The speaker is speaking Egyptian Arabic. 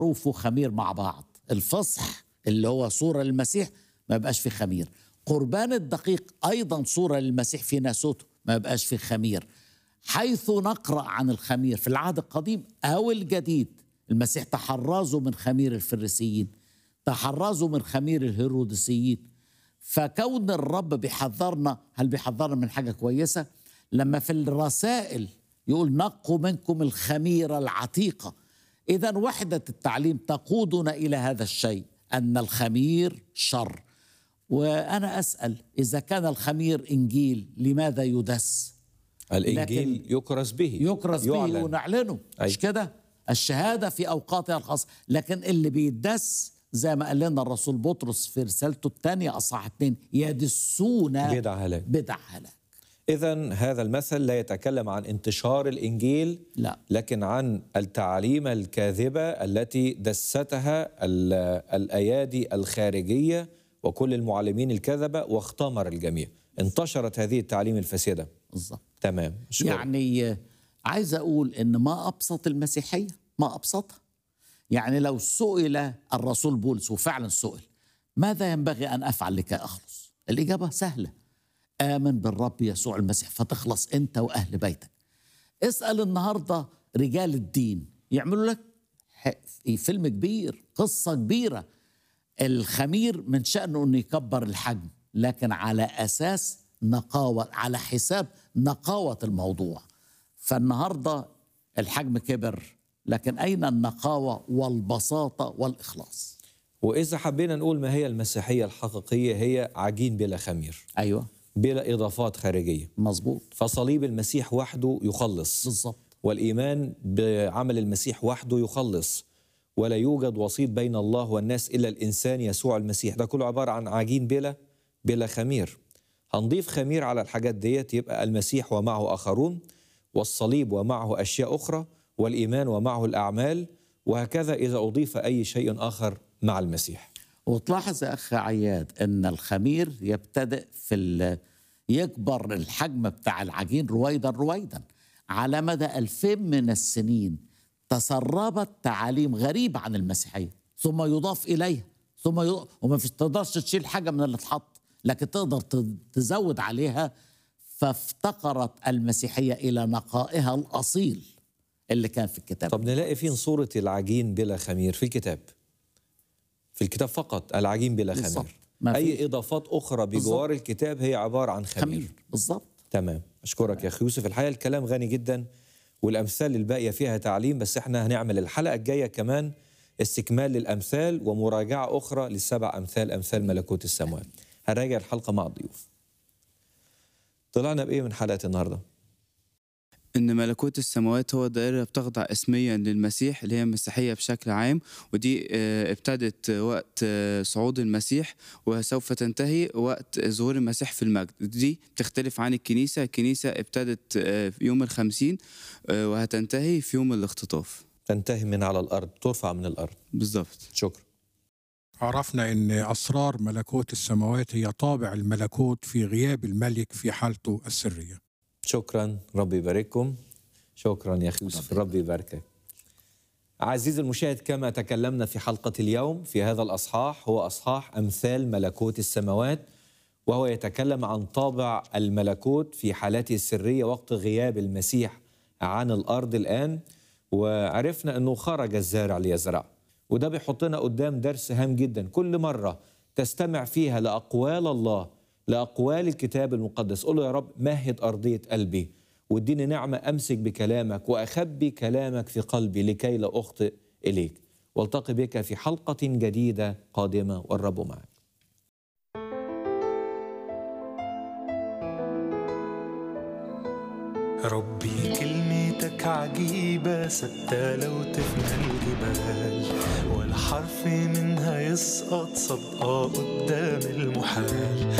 معروف وخمير مع بعض الفصح اللي هو صورة للمسيح ما يبقاش فيه خمير قربان الدقيق أيضا صورة للمسيح في ناسوته ما يبقاش فيه خمير حيث نقرأ عن الخمير في العهد القديم أو الجديد المسيح تحرزوا من خمير الفريسيين تحرزوا من خمير الهيروديسيين فكون الرب بيحذرنا هل بيحذرنا من حاجة كويسة لما في الرسائل يقول نقوا منكم الخميرة العتيقة إذا وحدة التعليم تقودنا إلى هذا الشيء أن الخمير شر وأنا أسأل إذا كان الخمير إنجيل لماذا يدس الانجيل يكرز به يكرز به يعلن. ونعلنه أي. مش كده الشهادة في أوقاتها الخاصة لكن اللي بيدس زي ما قال لنا الرسول بطرس في رسالته الثانية أصحاح اتنين يدسون بدع هلاك بدع هلاك إذا هذا المثل لا يتكلم عن انتشار الإنجيل لا لكن عن التعاليم الكاذبة التي دستها ال- الأيادي الخارجية وكل المعلمين الكذبة واختمر الجميع انتشرت هذه التعاليم الفاسدة بالظبط تمام شكرا. يعني آه، عايز أقول إن ما أبسط المسيحية ما أبسطها يعني لو سئل الرسول بولس وفعلا سئل ماذا ينبغي أن أفعل لكي أخلص الإجابة سهلة آمن بالرب يسوع المسيح فتخلص أنت وأهل بيتك اسأل النهاردة رجال الدين يعملوا لك ح- فيلم كبير قصة كبيرة الخمير من شأنه أنه يكبر الحجم لكن على أساس نقاوة على حساب نقاوة الموضوع فالنهاردة الحجم كبر لكن أين النقاوة والبساطة والإخلاص وإذا حبينا نقول ما هي المسيحية الحقيقية هي عجين بلا خمير أيوة بلا إضافات خارجية مظبوط فصليب المسيح وحده يخلص بالظبط والإيمان بعمل المسيح وحده يخلص ولا يوجد وسيط بين الله والناس إلا الإنسان يسوع المسيح ده كله عبارة عن عجين بلا بلا خمير هنضيف خمير على الحاجات ديت يبقى المسيح ومعه آخرون والصليب ومعه أشياء أخرى والإيمان ومعه الأعمال وهكذا إذا أضيف أي شيء آخر مع المسيح وتلاحظ يا أخ عياد أن الخمير يبتدئ في ال- يكبر الحجم بتاع العجين رويدا رويدا على مدى ألفين من السنين تسربت تعاليم غريبة عن المسيحية ثم يضاف إليها ثم يضاف وما فيش تقدرش تشيل حاجة من اللي اتحط لكن تقدر ت- تزود عليها فافتقرت المسيحية إلى نقائها الأصيل اللي كان في الكتاب طب نلاقي فين صورة العجين بلا خمير في الكتاب في الكتاب فقط العجين بلا بالظبط. خمير ما أي فيش. إضافات أخرى بجوار الكتاب هي عبارة عن خمير, خمير بالظبط تمام أشكرك يا أخي يوسف الحقيقة الكلام غني جدا والأمثال الباقية فيها تعليم بس إحنا هنعمل الحلقة الجاية كمان استكمال للأمثال ومراجعة أخرى للسبع أمثال أمثال ملكوت السماوات هنراجع الحلقة مع الضيوف طلعنا بإيه من حلقة النهاردة؟ إن ملكوت السماوات هو دائرة بتخضع اسميا للمسيح اللي هي المسيحية بشكل عام ودي آه، ابتدت وقت آه، صعود المسيح وسوف تنتهي وقت ظهور المسيح في المجد دي بتختلف عن الكنيسة الكنيسة ابتدت آه، في يوم الخمسين آه، وهتنتهي في يوم الاختطاف تنتهي من على الأرض ترفع من الأرض بالظبط شكرا عرفنا ان اسرار ملكوت السماوات هي طابع الملكوت في غياب الملك في حالته السريه شكرا ربي يبارككم شكرا يا اخي يوسف ربي يباركك عزيزي المشاهد كما تكلمنا في حلقة اليوم في هذا الأصحاح هو أصحاح أمثال ملكوت السماوات وهو يتكلم عن طابع الملكوت في حالاته السرية وقت غياب المسيح عن الأرض الآن وعرفنا أنه خرج الزارع ليزرع وده بيحطنا قدام درس هام جدا كل مرة تستمع فيها لأقوال الله لأقوال الكتاب المقدس قل له يا رب مهد أرضية قلبي واديني نعمة أمسك بكلامك وأخبي كلامك في قلبي لكي لا أخطئ إليك والتقي بك في حلقة جديدة قادمة والرب معك ربي كلمتك عجيبة ثابتة لو تفنى الجبال ولا حرف منها يسقط صدقة قدام المحال